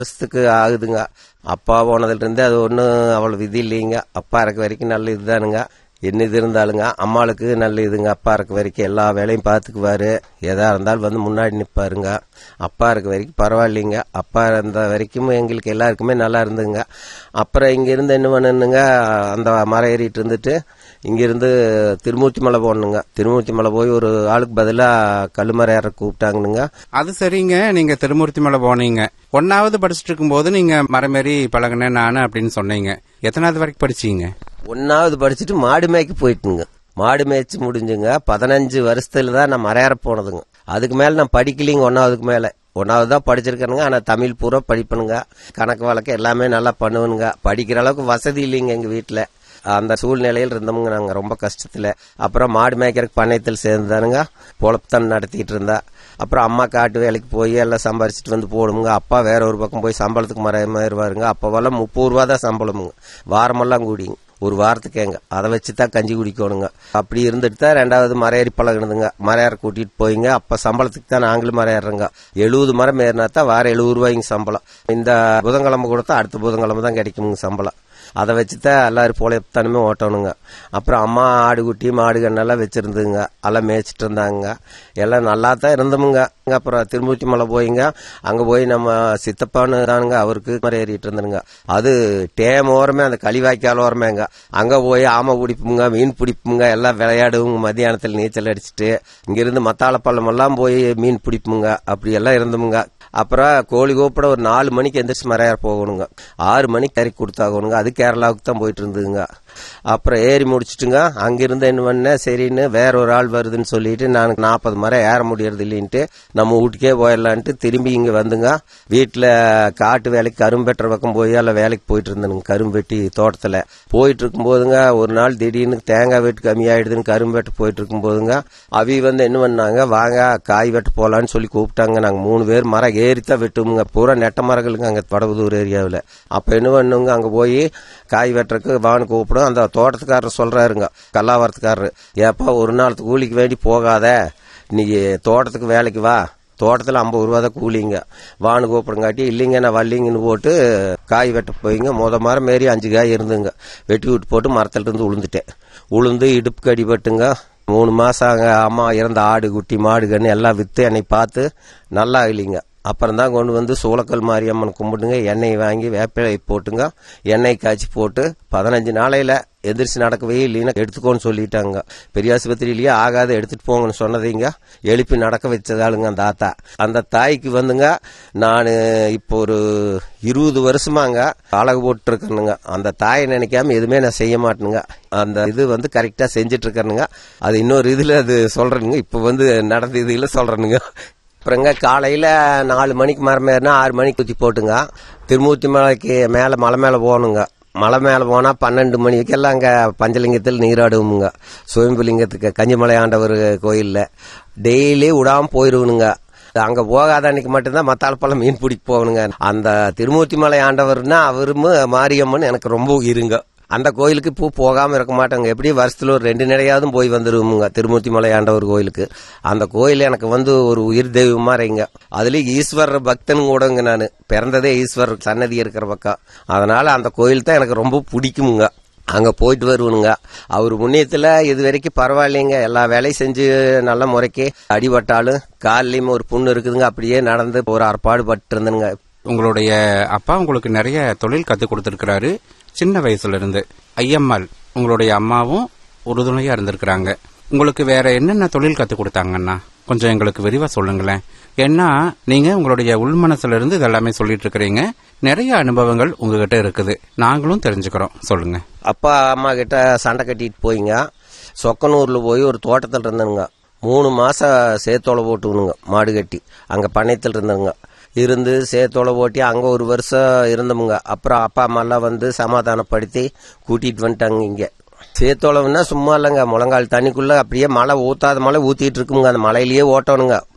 வருஷத்துக்கு ஆகுதுங்க அப்பா போனதுலேருந்து அது ஒன்றும் அவ்வளோ விதி இல்லைங்க அப்பா இருக்க வரைக்கும் நல்ல இதுதானுங்க என்ன இது இருந்தாலுங்க அம்மாளுக்கு நல்ல இதுங்க அப்பா இருக்க வரைக்கும் எல்லா வேலையும் பார்த்துக்குவாரு எதா இருந்தாலும் வந்து முன்னாடி நிற்பாருங்க அப்பா இருக்க வரைக்கும் பரவாயில்லைங்க அப்பா இருந்த வரைக்கும் எங்களுக்கு எல்லாருக்குமே நல்லா இருந்துங்க அப்புறம் இங்கேருந்து என்ன பண்ணணுங்க அந்த மரம் ஏறிட்டு இருந்துட்டு இங்கிருந்து திருமூர்த்தி மலை போகணுங்க திருமூர்த்தி மலை போய் ஒரு ஆளுக்கு பதிலாக கல்லுமரம் ஏற கூப்பிட்டாங்கனுங்க அது சரிங்க நீங்க திருமூர்த்தி மலை போனீங்க ஒன்னாவது படிச்சுட்டு இருக்கும்போது நீங்க மரமேறி பழகினேன் நானு அப்படின்னு சொன்னீங்க எத்தனாவது வரைக்கும் படிச்சீங்க ஒன்னாவது படிச்சுட்டு மாடு மேய்க்க போயிட்டுங்க மாடு மேய்ச்சி முடிஞ்சுங்க பதினஞ்சு வருஷத்துல தான் நான் மறையாற போனதுங்க அதுக்கு மேல நான் படிக்கலிங்க ஒன்னாவதுக்கு மேல ஒன்னாவது தான் படிச்சிருக்கேனுங்க ஆனால் தமிழ் பூரா படிப்பனுங்க கணக்கு வழக்கு எல்லாமே நல்லா பண்ணுவனுங்க படிக்கிற அளவுக்கு வசதி இல்லைங்க எங்கள் வீட்டில் அந்த சூழ்நிலையில் இருந்தோமுங்க நாங்கள் ரொம்ப கஷ்டத்தில் அப்புறம் மாடு மேய்க்கிறதுக்கு பண்ணையத்தில் சேர்ந்தானுங்க பொழப்புத்தான் நடத்திட்டு இருந்தா அப்புறம் அம்மா காட்டு வேலைக்கு போய் எல்லாம் சம்பாரிச்சிட்டு வந்து போடுமுங்க அப்பா வேற ஒரு பக்கம் போய் சம்பளத்துக்கு மற மாறிடுவாருங்க அப்போவெல்லாம் முப்பது ரூபா தான் சம்பளமுங்க வாரமெல்லாம் கூடிங்க ஒரு வாரத்துக்கு எங்க அதை வச்சு தான் கஞ்சி குடிக்கணுங்க அப்படி இருந்துட்டு தான் ரெண்டாவது மரையேறி பழகினதுங்க மரையாற கூட்டிட்டு போயிங்க அப்ப சம்பளத்துக்கு தான் நாங்களும் மரையாடுறோங்க எழுபது மரம் ஏறினா தான் வாரம் எழுபது ரூபாய்ங்க சம்பளம் இந்த புதன்கிழமை கொடுத்தா அடுத்த புதன்கிழமை தான் கிடைக்குமுங்க சம்பளம் அதை வச்சு தான் எல்லாரும் போலத்தானுமே ஓட்டணுங்க அப்புறம் அம்மா ஆடு குட்டி மாடு கண்ணெல்லாம் வச்சிருந்துங்க எல்லாம் மேய்ச்சிட்டு இருந்தாங்க எல்லாம் நல்லா தான் இருந்தோமுங்க அப்புறம் திருமூர்த்தி மலை போயிங்க அங்கே போய் நம்ம சித்தப்பான்னு தானுங்க அவருக்கு மரம் ஏறிட்டு இருந்தனுங்க அது டேம் ஓரமே அந்த கழிவாய்க்கால் ஓரமேங்க அங்கே போய் ஆமை பிடிப்புங்க மீன் பிடிப்புங்க எல்லாம் விளையாடுவோங்க மத்தியானத்தில் நீச்சல் அடிச்சுட்டு இங்கிருந்து மத்தாளப்பள்ளம் எல்லாம் போய் மீன் பிடிப்புங்க அப்படி எல்லாம் இருந்தோமுங்க அப்புறம் கோழி கோப்பட ஒரு நாலு மணிக்கு எந்திரிச்சு மறையார் போகணுங்க ஆறு மணிக்கு இறக்கி கொடுத்தாகணுங்க அது கேரளாவுக்கு தான் போயிட்டு இருந்ததுங்க அப்புறம் ஏறி முடிச்சுட்டுங்க அங்கிருந்து என்ன பண்ணேன் சரின்னு வேற ஒரு ஆள் வருதுன்னு சொல்லிட்டு நான் நாற்பது மரம் ஏற முடியறது இல்லைன்ட்டு நம்ம வீட்டுக்கே போயிடலான்ட்டு திரும்பி இங்கே வந்துங்க வீட்டில் காட்டு வேலைக்கு கரும்பு வெட்டுற பக்கம் போய் எல்லாம் வேலைக்கு போயிட்டு இருந்தேனுங்க கரும்பு வெட்டி தோட்டத்தில் போயிட்டு இருக்கும்போதுங்க ஒரு நாள் திடீர்னு தேங்காய் வெட்டு கம்மியாயிடுதுன்னு கரும்பு வெட்ட போயிட்டு இருக்கும்போதுங்க அவி வந்து என்ன பண்ணாங்க வாங்க காய் வெட்ட போலான்னு சொல்லி கூப்பிட்டாங்க நாங்கள் மூணு பேர் மரம் ஏறித்தான் வெட்டுவோங்க பூரா நெட்ட மரங்களுங்க அங்கே வடபுதூர் ஏரியாவில் அப்போ என்ன பண்ணுங்க அங்கே போய் காய் வெட்டுறதுக்கு வான்னு கூப்பிடும் அந்த தோட்டத்துக்காரர் சொல்றாருங்க கல்லாவரத்துக்காரரு ஏப்பா ஒரு நாள் கூலிக்கு வேண்டி போகாத நீ தோட்டத்துக்கு வேலைக்கு வா தோட்டத்தில் ஐம்பது ரூபா தான் கூலிங்க வான்னு கூப்பிடுங்காட்டி இல்லைங்க நான் வள்ளிங்கன்னு போட்டு காய் வெட்ட போயிங்க முத மரம் மாரி அஞ்சு காய் இருந்துங்க வெட்டி விட்டு போட்டு மரத்துல இருந்து உளுந்துட்டேன் உளுந்து இடுப்புக்கு அடிபட்டுங்க மூணு மாசம் அங்க அம்மா இறந்த ஆடு குட்டி மாடு கன்று எல்லாம் வித்து என்னை பார்த்து நல்லா இல்லைங்க அப்புறம் தான் கொண்டு வந்து சூளக்கல் மாரியம்மன் கும்பிட்டுங்க எண்ணெய் வாங்கி வேப்பிலை போட்டுங்க எண்ணெய் காய்ச்சி போட்டு பதினஞ்சு நாளையில எந்திரிச்சு நடக்கவே இல்லைன்னா எடுத்துக்கோன்னு சொல்லிட்டாங்க பெரிய ஆஸ்பத்திரியிலேயே ஆகாத எடுத்துட்டு போங்கன்னு சொன்னதைங்க எழுப்பி நடக்க வச்சதாளுங்க அந்த ஆத்தா அந்த தாய்க்கு வந்துங்க நான் இப்போ ஒரு இருபது வருஷமாங்க அழகு போட்டு இருக்கணுங்க அந்த தாயை நினைக்காம எதுவுமே நான் செய்ய மாட்டேனுங்க அந்த இது வந்து கரெக்டா செஞ்சுட்டு இருக்கணுங்க அது இன்னொரு இதுல அது சொல்றேனுங்க இப்போ வந்து நடந்த இதுல சொல்றேனுங்க அப்புறங்க காலையில் நாலு மணிக்கு மரம் ஏறினா ஆறு மணிக்கு குத்தி போட்டுங்க திருமூர்த்தி மலைக்கு மேலே மலை மேலே போகணுங்க மலை மேலே போனால் பன்னெண்டு மணிக்கெல்லாம் அங்கே பஞ்சலிங்கத்தில் நீராடுவோமுங்க சுயம்புலிங்கத்துக்கு கஞ்சிமலை ஆண்டவர் கோயிலில் டெய்லி விடாமல் போயிடுவனுங்க அங்க போகாத அன்னைக்கு மட்டும்தான் மத்தாளப்பழம் மீன் பிடிக்க போகணுங்க அந்த திருமூர்த்தி மலை ஆண்டவர்னா அவரும் மாரியம்மன் எனக்கு ரொம்ப இருங்க அந்த கோயிலுக்கு பூ போகாம இருக்க மாட்டாங்க எப்படி வருஷத்துல ஒரு ரெண்டு நிலையாவது போய் வந்துருவோமுங்க திருமூர்த்தி மலை ஆண்டவர் கோயிலுக்கு அந்த கோயில் எனக்கு வந்து ஒரு உயிர் தெய்வமா இருங்க அதுலயும் ஈஸ்வரர் பக்தன் கூடங்க நான் பிறந்ததே ஈஸ்வரர் சன்னதி இருக்கிற பக்கம் அதனால அந்த கோயில் தான் எனக்கு ரொம்ப பிடிக்குமுங்க அங்க போயிட்டு வருவனுங்க அவர் புண்ணியத்துல இது வரைக்கும் பரவாயில்லைங்க எல்லா வேலையும் செஞ்சு நல்ல முறைக்கு அடிபட்டாலும் காலிலையும் ஒரு புண்ணு இருக்குதுங்க அப்படியே நடந்து ஒரு அற்பாடு பட்டு இருந்தனுங்க உங்களுடைய அப்பா உங்களுக்கு நிறைய தொழில் கத்துக் கொடுத்திருக்கிறாரு சின்ன வயசுல இருந்து ஐயம்மாள் உங்களுடைய அம்மாவும் உறுதுணையா இருந்திருக்கிறாங்க உங்களுக்கு வேற என்னென்ன தொழில் கத்துக் கொடுத்தாங்கண்ணா கொஞ்சம் எங்களுக்கு விரிவா சொல்லுங்களேன் ஏன்னா நீங்க உங்களுடைய உள்மனசுல இருந்து இதெல்லாமே சொல்லிட்டு இருக்கிறீங்க நிறைய அனுபவங்கள் உங்ககிட்ட இருக்குது நாங்களும் தெரிஞ்சுக்கிறோம் சொல்லுங்க அப்பா அம்மா கிட்ட சண்டை கட்டிட்டு போயிங்க சொக்கனூர்ல போய் ஒரு தோட்டத்தில் இருந்தனுங்க மூணு மாசம் சேத்தோலை போட்டுக்கணுங்க மாடு கட்டி அங்க பண்ணையத்தில் இருந்தனுங்க இருந்து சேத்தோலை ஓட்டி அங்க ஒரு வருஷம் இருந்தோமுங்க அப்புறம் அப்பா அம்மா எல்லாம் வந்து சமாதானப்படுத்தி கூட்டிட்டு வந்துட்டாங்க இங்க சேத்தோளம்னா சும்மா இல்லைங்க முழங்கால் தண்ணிக்குள்ள அப்படியே மழை ஊத்தாத மழை ஊத்திட்டு இருக்குங்க அந்த மலையிலேயே ஓட்டணுங்க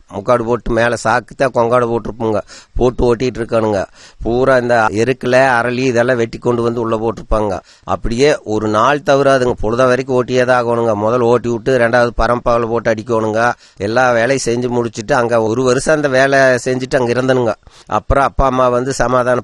முக்காடு போட்டு மேலே சாக்கு தான் கொங்காடு போட்டிருப்போங்க போட்டு ஓட்டிட்டு இருக்கானுங்க பூரா இந்த எருக்கில் அரளி இதெல்லாம் வெட்டி கொண்டு வந்து உள்ள போட்டிருப்பாங்க அப்படியே ஒரு நாள் தவறாதுங்க பொழுத வரைக்கும் ஓட்டியே தான் ஆகணுங்க முதல்ல ஓட்டி விட்டு ரெண்டாவது பரம்பாவில் போட்டு அடிக்கணுங்க எல்லா வேலையும் செஞ்சு முடிச்சுட்டு அங்கே ஒரு வருஷம் அந்த வேலை செஞ்சுட்டு அங்கே இருந்தனுங்க அப்புறம் அப்பா அம்மா வந்து சமாதானம்